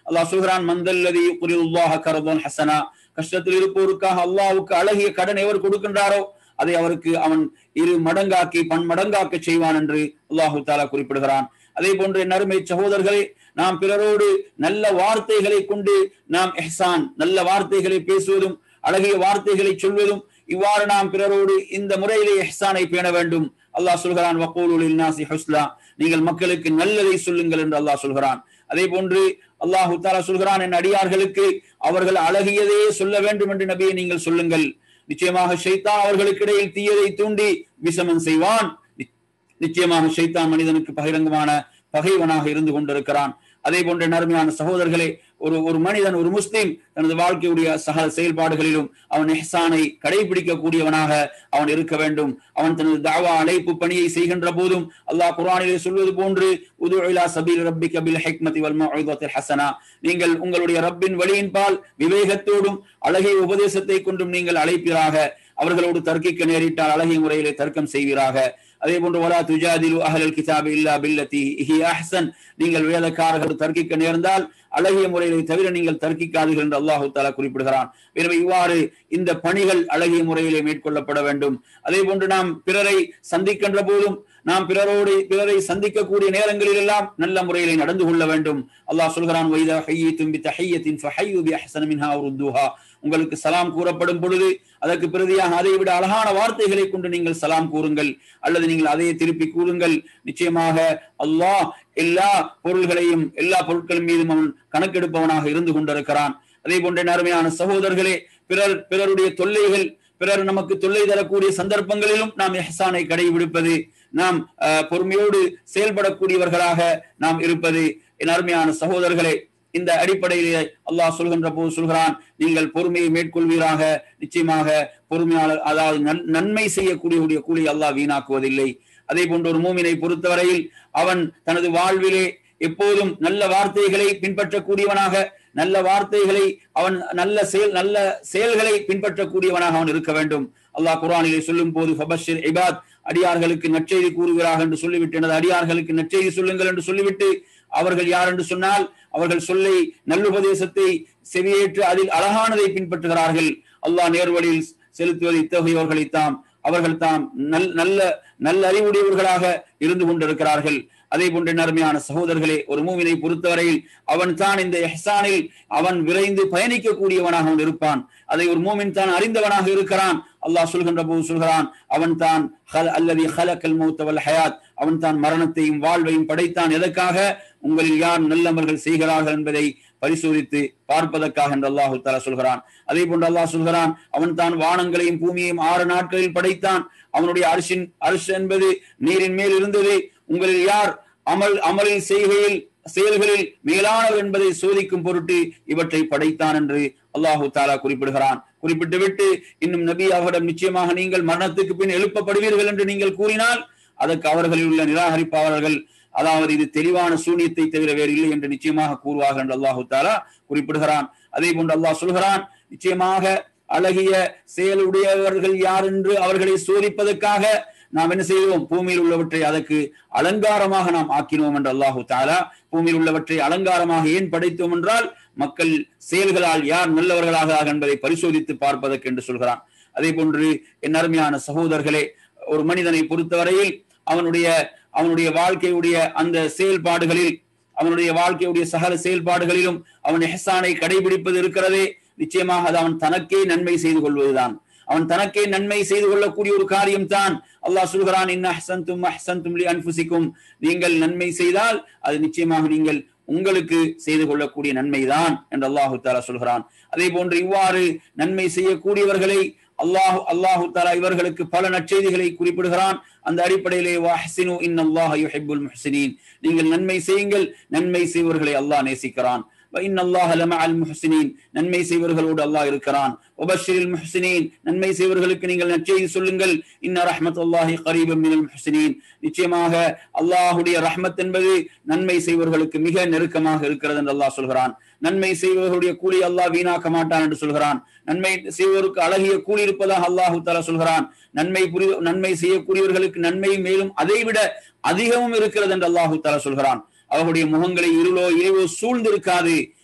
அல்லாஹ் சொல்கிறான் மந்தல்லதி குரியுல்லாஹ கரதன் ஹசனா கஷ்டத்தில் இருப்போருக்காக அல்லாஹ்வுக்கு அழகிய கடன் எவர் கொடுக்கின்றாரோ அதை அவருக்கு அவன் இரு மடங்காக்கி பன்மடங்காக்க செய்வான் என்று அல்லாஹு தாலா குறிப்பிடுகிறான் அதே போன்று என் அருமை சகோதரர்களே நாம் பிறரோடு நல்ல வார்த்தைகளை கொண்டு நாம் எஹ்சான் நல்ல வார்த்தைகளை பேசுவதும் அழகிய வார்த்தைகளை சொல்வதும் இவ்வாறு நாம் பிறரோடு இந்த முறையிலே எஹ்சானை பேண வேண்டும் அல்லாஹ் சொல்கிறான் வக்கூலுலில் நாசி ஹுஸ்லா நீங்கள் மக்களுக்கு நல்லதை சொல்லுங்கள் என்று அல்லாஹ் சொல்கிறான் அதே போன்று அல்லாஹு தாலா சொல்கிறான் என் அடியார்களுக்கு அவர்கள் அழகியதே சொல்ல வேண்டும் என்று நபியை நீங்கள் சொல்லுங்கள் நிச்சயமாக ஷைத்தான் அவர்களுக்கு இடையில் தீயதை தூண்டி விசமன் செய்வான் நிச்சயமாக ஷைத்தான் மனிதனுக்கு பகிரங்கமான பகைவனாக இருந்து கொண்டிருக்கிறான் அதே போன்ற நறுமையான சகோதரர்களே ஒரு ஒரு மனிதன் ஒரு முஸ்லிம் தனது வாழ்க்கையுடைய சக செயல்பாடுகளிலும் அவன் எஹ்சானை கடைபிடிக்கக்கூடியவனாக அவன் இருக்க வேண்டும் அவன் தனது தாவா அழைப்பு பணியை செய்கின்ற போதும் அல்லாஹ் குரானிலே சொல்வது போன்று உதுஇலா சபீல் ரப்பி கபில் ஹிக்மதி வல் மௌஇதத்தில் ஹசனா நீங்கள் உங்களுடைய ரப்பின் வழியின் பால் விவேகத்தோடும் அழகிய உபதேசத்தை கொண்டும் நீங்கள் அழைப்பீராக அவர்களோடு தர்க்கிக்க நேரிட்டால் அழகிய முறையிலே தர்க்கம் செய்வீராக அதே போன்று வலா துஜாதிலு அஹலல் கிதாபி இல்லா பில்லதி ஹி அஹ்சன் நீங்கள் வேதக்காரர்கள் தர்க்கிக்க நேர்ந்தால் அழகிய முறையிலே தவிர நீங்கள் தர்க்கிக்காதீர்கள் என்று அல்லாஹு தாலா குறிப்பிடுகிறான் எனவே இவ்வாறு இந்த பணிகள் அழகிய முறையிலே மேற்கொள்ளப்பட வேண்டும் அதே போன்று நாம் பிறரை சந்திக்கின்ற போதும் நாம் பிறரோடு பிறரை சந்திக்கக்கூடிய நேரங்களில் எல்லாம் நல்ல முறையிலே நடந்து கொள்ள வேண்டும் அல்லாஹ் சொல்கிறான் வைதா ஹையத்தும் பி தஹையத்தின் ஃபஹையு பி அஹ்சன மின்ஹா ருத்துஹா உங்களுக்கு சலாம் கூறப்படும் பொழுது அதற்கு பிரதியாக அதை விட அழகான வார்த்தைகளை கொண்டு நீங்கள் சலாம் கூறுங்கள் அல்லது நீங்கள் அதையே திருப்பி கூறுங்கள் நிச்சயமாக அல்லாஹ் எல்லா பொருள்களையும் எல்லா பொருட்களின் மீதும் அவன் கணக்கெடுப்பவனாக இருந்து கொண்டிருக்கிறான் அதே போன்ற நேர்மையான சகோதரர்களே பிறர் பிறருடைய தொல்லைகள் பிறர் நமக்கு தொல்லை தரக்கூடிய சந்தர்ப்பங்களிலும் நாம் எஹ்சானை கடைபிடிப்பது நாம் பொறுமையோடு செயல்படக்கூடியவர்களாக நாம் இருப்பது என் அருமையான சகோதரர்களே இந்த அடிப்படையிலே அல்லாஹ் சொல்கின்ற போது சொல்கிறான் நீங்கள் பொறுமையை மேற்கொள்வீராக நிச்சயமாக பொறுமையாளர் அதாவது நன்மை செய்யக்கூடிய கூலி அல்லாஹ் வீணாக்குவதில்லை அதே போன்ற ஒரு மூமினை பொறுத்தவரையில் அவன் தனது வாழ்விலே எப்போதும் நல்ல வார்த்தைகளை பின்பற்றக்கூடியவனாக நல்ல வார்த்தைகளை அவன் நல்ல செயல் நல்ல செயல்களை பின்பற்றக்கூடியவனாக அவன் இருக்க வேண்டும் அல்லாஹ் குரானிலே சொல்லும் போது ஃபபஷிர் இபாத் அடியார்களுக்கு நற்செய்தி கூறுகிறார்கள் என்று சொல்லிவிட்டு எனது அடியார்களுக்கு நற்செய்தி சொல்லுங்கள் என்று சொல்லிவிட்டு அவர்கள் யார் என்று சொன்னால் அவர்கள் சொல்லை நல்லுபதேசத்தை செவியேற்று அதில் அழகானதை பின்பற்றுகிறார்கள் அல்லாஹ் நேர்வழியில் செலுத்துவது இத்தகையவர்களை தாம் அவர்கள் தாம் நல் நல்ல நல்ல அறிவுடையவர்களாக இருந்து கொண்டிருக்கிறார்கள் அதே போன்ற நர்மையான சகோதரர்களே ஒரு மூவினை பொறுத்தவரையில் அவன் தான் இந்த எஹ்சானில் அவன் விரைந்து பயணிக்கக்கூடியவனாக அவன் இருப்பான் அதை ஒரு மூமின் தான் அறிந்தவனாக இருக்கிறான் அல்லாஹ் சொல்கின்ற போது சொல்கிறான் அவன் தான் அல்லது ஹலக்கல் மௌத்தவல் ஹயாத் அவன் தான் மரணத்தையும் வாழ்வையும் படைத்தான் எதற்காக உங்களில் யார் நல்லவர்கள் செய்கிறார்கள் என்பதை பரிசோதித்து பார்ப்பதற்காக என்று அல்லாஹு தாலா சொல்கிறான் அதே போன்று அல்லாஹ் சொல்கிறான் அவன் தான் வானங்களையும் பூமியையும் ஆறு நாட்களில் படைத்தான் அவனுடைய அரிசின் அரிசி என்பது நீரின் மேல் இருந்தது உங்களில் யார் அமல் அமலில் செய்கையில் செயல்களில் மேலானவர் என்பதை சோதிக்கும் பொருட்டு இவற்றை படைத்தான் என்று அல்லாஹு தாலா குறிப்பிடுகிறான் குறிப்பிட்டு விட்டு இன்னும் நபி அவரிடம் நிச்சயமாக நீங்கள் மரணத்துக்கு பின் எழுப்பப்படுவீர்கள் என்று நீங்கள் கூறினால் அதற்கு அவர்களில் உள்ள நிராகரிப்பாளர்கள் அதாவது இது தெளிவான சூனியத்தை தவிர வேறு இல்லை என்று நிச்சயமாக கூறுவார்கள் என்று அல்லாஹு தாலா குறிப்பிடுகிறான் அதே போன்று அல்லாஹ் சொல்கிறான் நிச்சயமாக அழகிய செயலுடையவர்கள் யார் என்று அவர்களை சோதிப்பதற்காக நாம் என்ன செய்வோம் பூமியில் உள்ளவற்றை அதற்கு அலங்காரமாக நாம் ஆக்கினோம் என்று அல்லாஹு தாலா பூமியில் உள்ளவற்றை அலங்காரமாக ஏன் படைத்தோம் என்றால் மக்கள் செயல்களால் யார் நல்லவர்களாக என்பதை பரிசோதித்து பார்ப்பதற்கு என்று சொல்கிறான் அதே போன்று என் அருமையான சகோதரர்களே ஒரு மனிதனை பொறுத்தவரையில் அவனுடைய அவனுடைய வாழ்க்கையுடைய அந்த செயல்பாடுகளில் அவனுடைய வாழ்க்கையுடைய சகல செயல்பாடுகளிலும் அவன் எஹசானை கடைபிடிப்பது இருக்கிறதே நிச்சயமாக அது அவன் தனக்கே நன்மை செய்து கொள்வதுதான் அவன் தனக்கே நன்மை செய்து கொள்ளக்கூடிய ஒரு காரியம் தான் அல்லாஹ் சொல்கிறான் இன்ன அஹ்சந்தும் அஹ்சந்தும் லி அன்ஃபுசிக்கும் நீங்கள் நன்மை செய்தால் அது நிச்சயமாக நீங்கள் உங்களுக்கு செய்து கொள்ளக்கூடிய நன்மைதான் என்று அல்லாஹு தாலா சொல்கிறான் அதே போன்று இவ்வாறு நன்மை செய்யக்கூடியவர்களை அல்லாஹு அல்லாஹு தாலா இவர்களுக்கு பல நற்செய்திகளை குறிப்பிடுகிறான் அந்த அடிப்படையிலே வாஹ்சினு இன் அல்லாஹ் யுஹிப்புல் முஹ்சினீன் நீங்கள் நன்மை செய்யுங்கள் நன்மை செய்வர்களை அல்லாஹ் நேசிக்கிறான் وإن الله لمع المحسنين நன்மை செய்வர்களோடு அல்லாஹ் இருக்கிறான் وبشر المحسنين நன்மை செய்வர்களுக்கு நீங்கள் நற்செய்தி சொல்லுங்கள் இன்ன ரஹ்மத்துல்லாஹி கரீபம் மினல் முஹ்சினீன் நிச்சயமாக அல்லாஹ்வுடைய ரஹ்மத் என்பது நன்மை செய்வர்களுக்கு மிக நெருக்கமாக இருக்கிறது என்று அல்லாஹ் சொல்கிறான் நன்மை செய்வர்களுடைய கூலி அல்லாஹ் வீணாக்க மாட்டான் என்று சொல்கிறான் நன்மை செய்வதற்கு அழகிய கூலி இருப்பதாக அல்லாஹு தாலா சொல்கிறான் நன்மை புரி நன்மை செய்யக்கூடியவர்களுக்கு நன்மை மேலும் அதைவிட அதிகமும் இருக்கிறது என்று அல்லாஹு தாலா சொல்கிறான் அவர்களுடைய முகங்களை இருளோ இறைவோ சூழ்ந்திருக்காது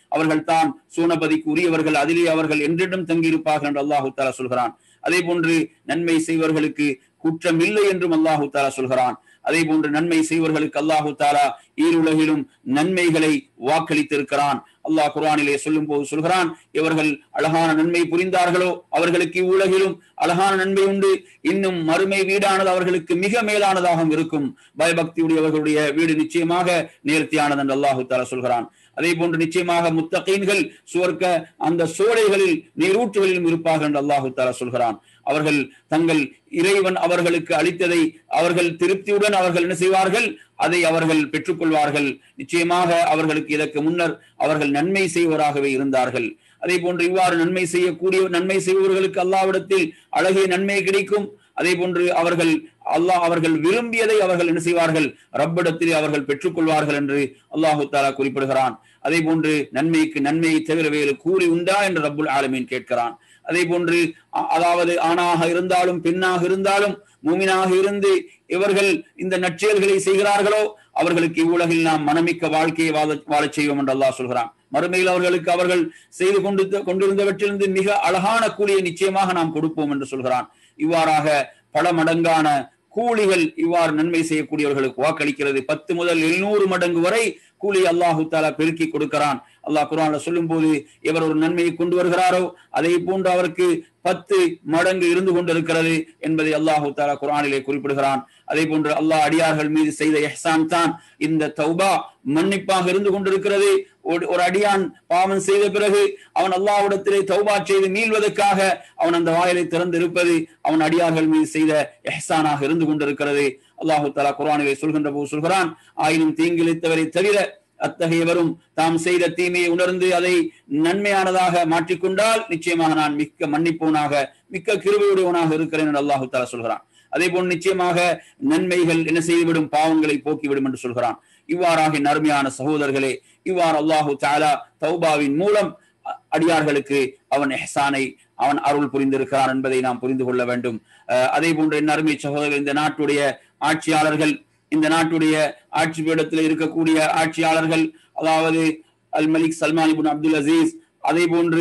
அவர்கள் தான் சூனபதிக்கு உரியவர்கள் அதிலே அவர்கள் என்றிடம் தங்கியிருப்பார்கள் என்று அல்லாஹு தாலா சொல்கிறான் அதே போன்று நன்மை செய்வர்களுக்கு குற்றம் இல்லை என்றும் அல்லாஹு தாலா சொல்கிறான் அதே போன்று நன்மை செய்வர்களுக்கு அல்லாஹு தாலா ஈருலகிலும் நன்மைகளை வாக்களித்திருக்கிறான் அல்லாஹ் குரானிலே சொல்லும் போது சொல்கிறான் இவர்கள் அழகான நன்மை புரிந்தார்களோ அவர்களுக்கு இவ்வுலகிலும் அழகான நன்மை உண்டு இன்னும் மறுமை வீடானது அவர்களுக்கு மிக மேலானதாகவும் இருக்கும் பயபக்தியுடையவர்களுடைய வீடு நிச்சயமாக நேர்த்தியானது என்று அல்லாஹு தாலா சொல்கிறான் அதே போன்று நிச்சயமாக முத்தகீன்கள் சுவர்க்க அந்த சோலைகளில் நீரூற்றுகளிலும் இருப்பார்கள் என்று அல்லாஹு தாலா சொல்கிறான் அவர்கள் தங்கள் இறைவன் அவர்களுக்கு அளித்ததை அவர்கள் திருப்தியுடன் அவர்கள் என்ன செய்வார்கள் அதை அவர்கள் பெற்றுக்கொள்வார்கள் நிச்சயமாக அவர்களுக்கு இதற்கு முன்னர் அவர்கள் நன்மை செய்வராகவே இருந்தார்கள் அதே போன்று இவ்வாறு நன்மை செய்யக்கூடிய நன்மை செய்பவர்களுக்கு அல்லாவிடத்தில் அழகிய நன்மை கிடைக்கும் அதே போன்று அவர்கள் அல்லாஹ் அவர்கள் விரும்பியதை அவர்கள் என்ன செய்வார்கள் ரப்பிடத்தில் அவர்கள் பெற்றுக்கொள்வார்கள் என்று அல்லாஹு தாலா குறிப்பிடுகிறான் அதே போன்று நன்மைக்கு நன்மையை தவிர வேறு கூலி உண்டா என்று ரப்புல் ஆலமீன் கேட்கிறான் அதே போன்று அதாவது ஆணாக இருந்தாலும் பெண்ணாக இருந்தாலும் மூமினாக இருந்து இவர்கள் இந்த நற்செயல்களை செய்கிறார்களோ அவர்களுக்கு இவ்வுலகில் நாம் மனமிக்க வாழ்க்கையை வாழ வாழச் செய்வோம் என்று அல்லாஹ் சொல்கிறான் மறுமையில் அவர்களுக்கு அவர்கள் செய்து கொண்டு கொண்டிருந்தவற்றிலிருந்து மிக அழகான கூலியை நிச்சயமாக நாம் கொடுப்போம் என்று சொல்கிறான் இவ்வாறாக பல மடங்கான கூலிகள் இவ்வாறு நன்மை செய்யக்கூடியவர்களுக்கு வாக்களிக்கிறது பத்து முதல் எழுநூறு மடங்கு வரை கூலி அல்லாஹு தாலா பெருக்கி கொடுக்கிறான் அல்லாஹ் குரான்ல சொல்லும் போது இவர் ஒரு நன்மையை கொண்டு வருகிறாரோ அதை போன்று அவருக்கு பத்து மடங்கு இருந்து கொண்டிருக்கிறது என்பதை அல்லாஹு தாலா குரானிலே குறிப்பிடுகிறான் அதே போன்று அல்லாஹ் அடியார்கள் மீது செய்த எஹ்சான் தான் இந்த தௌபா மன்னிப்பாக இருந்து கொண்டிருக்கிறது ஒரு அடியான் பாவம் செய்த பிறகு அவன் அல்லாஹ்விடத்திலே தௌபா செய்து மீள்வதற்காக அவன் அந்த வாயிலை திறந்து இருப்பது அவன் அடியார்கள் மீது செய்த எஹ்சானாக இருந்து கொண்டிருக்கிறது அல்லாஹு தாலா குரானிலே சொல்கின்ற போது சொல்கிறான் ஆயினும் தீங்கிழித்தவரை தவிர அத்தகையவரும் தாம் செய்த தீமையை உணர்ந்து அதை நன்மையானதாக மாற்றிக்கொண்டால் நிச்சயமாக நான் மிக்க மன்னிப்பவனாக மிக்க கிருபையுடையவனாக இருக்கிறேன் என்று அல்லாஹு தாலா சொல்கிறான் அதே போல் நிச்சயமாக நன்மைகள் என்ன செய்துவிடும் பாவங்களை போக்கிவிடும் என்று சொல்கிறான் இவ்வாறாக நறுமையான சகோதரர்களே இவ்வாறு அல்லாஹு தாலா தௌபாவின் மூலம் அடியார்களுக்கு அவன் எஹ்சானை அவன் அருள் புரிந்திருக்கிறான் என்பதை நாம் புரிந்து கொள்ள வேண்டும் அதே போன்று என் அருமை சகோதரர்கள் இந்த நாட்டுடைய ஆட்சியாளர்கள் இந்த நாட்டுடைய ஆட்சி பீடத்தில் இருக்கக்கூடிய ஆட்சியாளர்கள் அதாவது அல் மலிக் சல்மான் இபுன் அப்துல் அசீஸ் அதே போன்று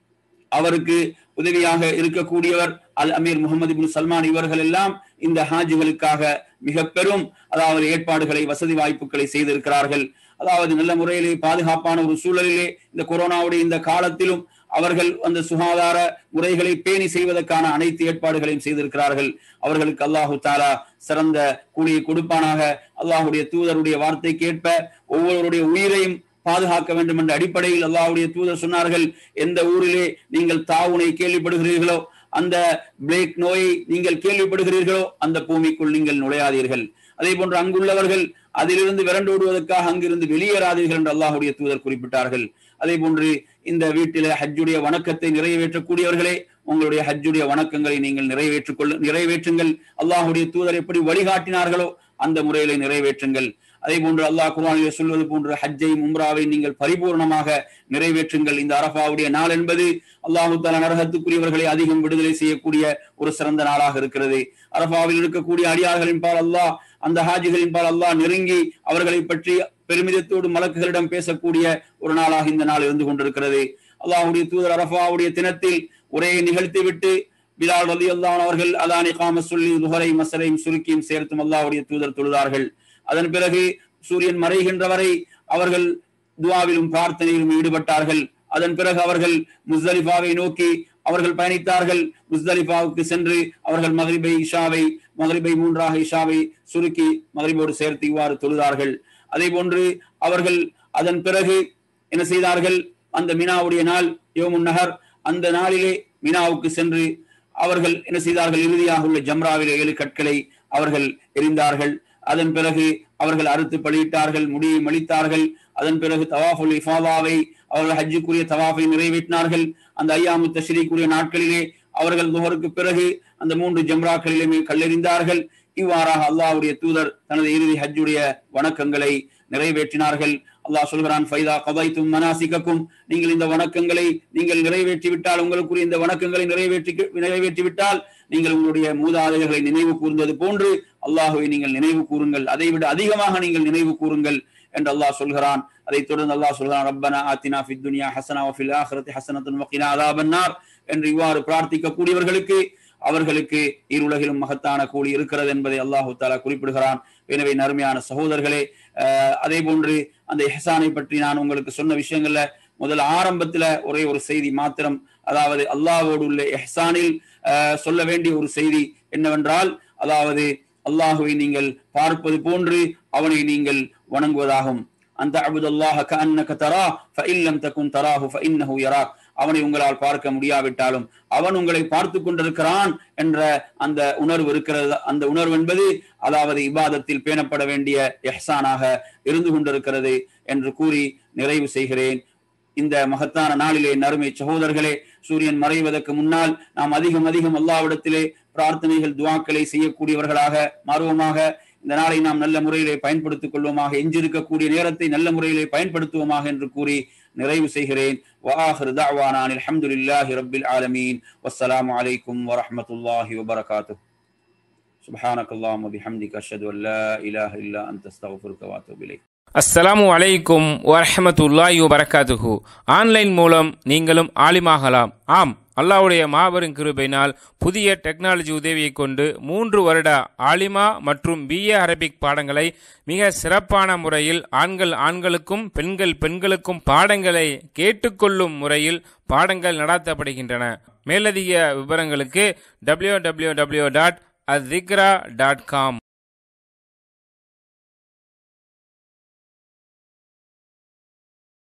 அவருக்கு உதவியாக இருக்கக்கூடியவர் அல் அமீர் முகமது இபுன் சல்மான் இவர்கள் எல்லாம் இந்த ஹாஜிகளுக்காக மிக பெரும் அதாவது ஏற்பாடுகளை வசதி வாய்ப்புகளை செய்திருக்கிறார்கள் அதாவது நல்ல முறையிலே பாதுகாப்பான ஒரு சூழலிலே இந்த கொரோனாவுடைய இந்த காலத்திலும் அவர்கள் அந்த சுகாதார முறைகளை பேணி செய்வதற்கான அனைத்து ஏற்பாடுகளையும் செய்திருக்கிறார்கள் அவர்களுக்கு அல்லாஹு தாலா சிறந்த கூலியை கொடுப்பானாக அல்லாஹுடைய தூதருடைய வார்த்தை கேட்ப ஒவ்வொருவருடைய உயிரையும் பாதுகாக்க வேண்டும் என்ற அடிப்படையில் அல்லாஹுடைய தூதர் சொன்னார்கள் எந்த ஊரிலே நீங்கள் தாவுனை கேள்விப்படுகிறீர்களோ அந்த பிளேக் நோயை நீங்கள் கேள்விப்படுகிறீர்களோ அந்த பூமிக்குள் நீங்கள் நுழையாதீர்கள் அதே போன்று அங்குள்ளவர்கள் அதிலிருந்து விரண்டோடுவதற்காக அங்கிருந்து வெளியேறாதீர்கள் என்று அல்லாஹுடைய தூதர் குறிப்பிட்டார்கள் அதே போன்று இந்த வீட்டில ஹஜ்ஜுடைய வணக்கத்தை நிறைவேற்றக்கூடியவர்களே உங்களுடைய ஹஜ்ஜுடைய வணக்கங்களை நீங்கள் நிறைவேற்றிக் கொள்ள நிறைவேற்றுங்கள் அல்லாஹுடைய தூதர் எப்படி வழிகாட்டினார்களோ அந்த முறையில நிறைவேற்றுங்கள் அதே போன்று அல்லாஹ் குரானிலே சொல்வது போன்று ஹஜ்ஜை உம்ராவை நீங்கள் பரிபூர்ணமாக நிறைவேற்றுங்கள் இந்த அரபாவுடைய நாள் என்பது அல்லாஹு தாலா நரகத்துக்குரியவர்களை அதிகம் விடுதலை செய்யக்கூடிய ஒரு சிறந்த நாளாக இருக்கிறது அரபாவில் இருக்கக்கூடிய அடியார்களின் பால் அல்லாஹ் அந்த ஹாஜிகளின் பால் அல்லாஹ் நெருங்கி அவர்களை பற்றி பெருமிதத்தோடு மலக்குகளிடம் பேசக்கூடிய ஒரு நாளாக இந்த நாள் இருந்து கொண்டிருக்கிறது அல்லாஹுடைய தூதர் அரபாவுடைய தினத்தில் உரையை நிகழ்த்தி விட்டு பிலால் ரலி அல்லான் அவர்கள் அதானி காம சொல்லி துஹரை மசரையும் சுருக்கியும் சேர்த்தும் அல்லாஹுடைய தூதர் தொழுதார்கள் அதன் பிறகு சூரியன் மறைகின்ற வரை அவர்கள் துவாவிலும் பிரார்த்தனையிலும் ஈடுபட்டார்கள் அதன் பிறகு அவர்கள் முஸ்தலிஃபாவை நோக்கி அவர்கள் பயணித்தார்கள் முஸ்தலிஃபாவுக்கு சென்று அவர்கள் மகரிபை இஷாவை மகரிபை மூன்றாக இஷாவை சுருக்கி மகரிபோடு சேர்த்து இவ்வாறு தொழுதார்கள் அதே போன்று அவர்கள் அதன் பிறகு என்ன செய்தார்கள் அந்த மினாவுடைய நாள் யோமுன் நகர் அந்த நாளிலே மினாவுக்கு சென்று அவர்கள் என்ன செய்தார்கள் இறுதியாக உள்ள ஜம்ராவிலே ஏழு கற்களை அவர்கள் எரிந்தார்கள் அதன் பிறகு அவர்கள் அறுத்து பலியிட்டார்கள் முடியை மலித்தார்கள் அதன் பிறகு தவாஃபுல் இஃபாதாவை அவர்கள் ஹஜ்ஜுக்குரிய தவாஃபை நிறைவேற்றினார்கள் அந்த ஐயாமு தஷ்ரீக்குரிய நாட்களிலே அவர்கள் துஹருக்கு பிறகு அந்த மூன்று ஜம்ராக்களிலுமே கல்லெறிந்தார்கள் இவ்வாறாக அல்லாஹ்வுடைய தூதர் தனது இறுதி ஹஜ்ஜுடைய வணக்கங்களை நிறைவேற்றினார்கள் அல்லாஹ் சொல்கிறான் ஃபைதா கதைத்தும் மனாசிக்கக்கும் நீங்கள் இந்த வணக்கங்களை நீங்கள் நிறைவேற்றி விட்டால் உங்களுக்குரிய இந்த வணக்கங்களை நிறைவேற்றி நிறைவேற்றி விட்டால் நீங்கள் உங்களுடைய மூதாதையர்களை நினைவு கூர்ந்தது போன்று அல்லாஹுவை நீங்கள் நினைவு கூறுங்கள் அதை விட அதிகமாக நீங்கள் நினைவு கூறுங்கள் என்று அல்லாஹ் சொல்கிறான் அதைத் தொடர்ந்து அல்லாஹ் சொல்றான் ரப்பனா ஆத்தினா ஃபித் துன்யா ஹஸனா வ ஃபில் ஆখিরাতি ஹஸனத்துன் வகினா அதாபன் நார் என்று இவ்வாறு பிரார்த்திக்கக்கூடியவர்களுக்கு அவர்களுக்கு இருலகிலும் மகத்தான கூலி இருக்கிறது என்பதை அல்லாஹு தாலா குறிப்பிடுகிறான் எனவே நறுமையான சகோதரர்களே அஹ், அதே போன்று அந்த இஹ்சானை பற்றி நான் உங்களுக்கு சொன்ன விஷயங்கள்ல முதல் ஆரம்பத்துல ஒரே ஒரு செய்தி மாத்திரம் அதாவது அல்லாஹ்வோடு உள்ள இஹ்சானில் அஹ், சொல்ல வேண்டிய ஒரு செய்தி என்னவென்றால் அதாவது அல்லாஹுவை நீங்கள் பார்ப்பது போன்று அவனை நீங்கள் வணங்குவதாகும் அந்த அபுதல்லாஹ கஅன்னக தரா ஃபஇல்லம் தகுன் தராஹு ஃபஇன்னஹு யராக் அவனை உங்களால் பார்க்க முடியாவிட்டாலும் அவன் உங்களை பார்த்து கொண்டிருக்கிறான் என்ற அந்த உணர்வு இருக்கிறது அந்த உணர்வு என்பது அதாவது இபாதத்தில் பேணப்பட வேண்டிய எஹ்சானாக இருந்து கொண்டிருக்கிறது என்று கூறி நிறைவு செய்கிறேன் இந்த மகத்தான நாளிலே நறுமை சகோதரர்களே சூரியன் மறைவதற்கு முன்னால் நாம் அதிகம் அதிகம் அல்லாவிடத்திலே பிரார்த்தனைகள் துவாக்களை செய்யக்கூடியவர்களாக மாறுவோமாக இந்த நாளை நாம் நல்ல முறையிலே பயன்படுத்திக் கொள்வோமாக எஞ்சிருக்கக்கூடிய நேரத்தை நல்ல முறையிலே பயன்படுத்துவோமாக என்று கூறி நிறைவு செய்கிறேன் وآخر دعوانا أن الحمد لله رب العالمين والسلام عليكم ورحمة الله وبركاته سبحانك اللهم وبحمدك أشهد أن لا إله إلا أنت استغفرك وأتوب إليك அஸ்ஸலாமு அலைக்கும் வரஹமத்துல்லாஹி வபரகாத்துஹு ஆன்லைன் மூலம் நீங்களும் ஆலிமாகலாம் ஆம் அல்லாஹ்வுடைய மாபெரும் கிருபையினால் புதிய டெக்னாலஜி உதவியை கொண்டு மூன்று வருட ஆலிமா மற்றும் பிஏ அரபிக் பாடங்களை மிக சிறப்பான முறையில் ஆண்கள் ஆண்களுக்கும் பெண்கள் பெண்களுக்கும் பாடங்களை கேட்டுக்கொள்ளும் முறையில் பாடங்கள் நடாத்தப்படுகின்றன மேலதிக விவரங்களுக்கு W W W dot dot com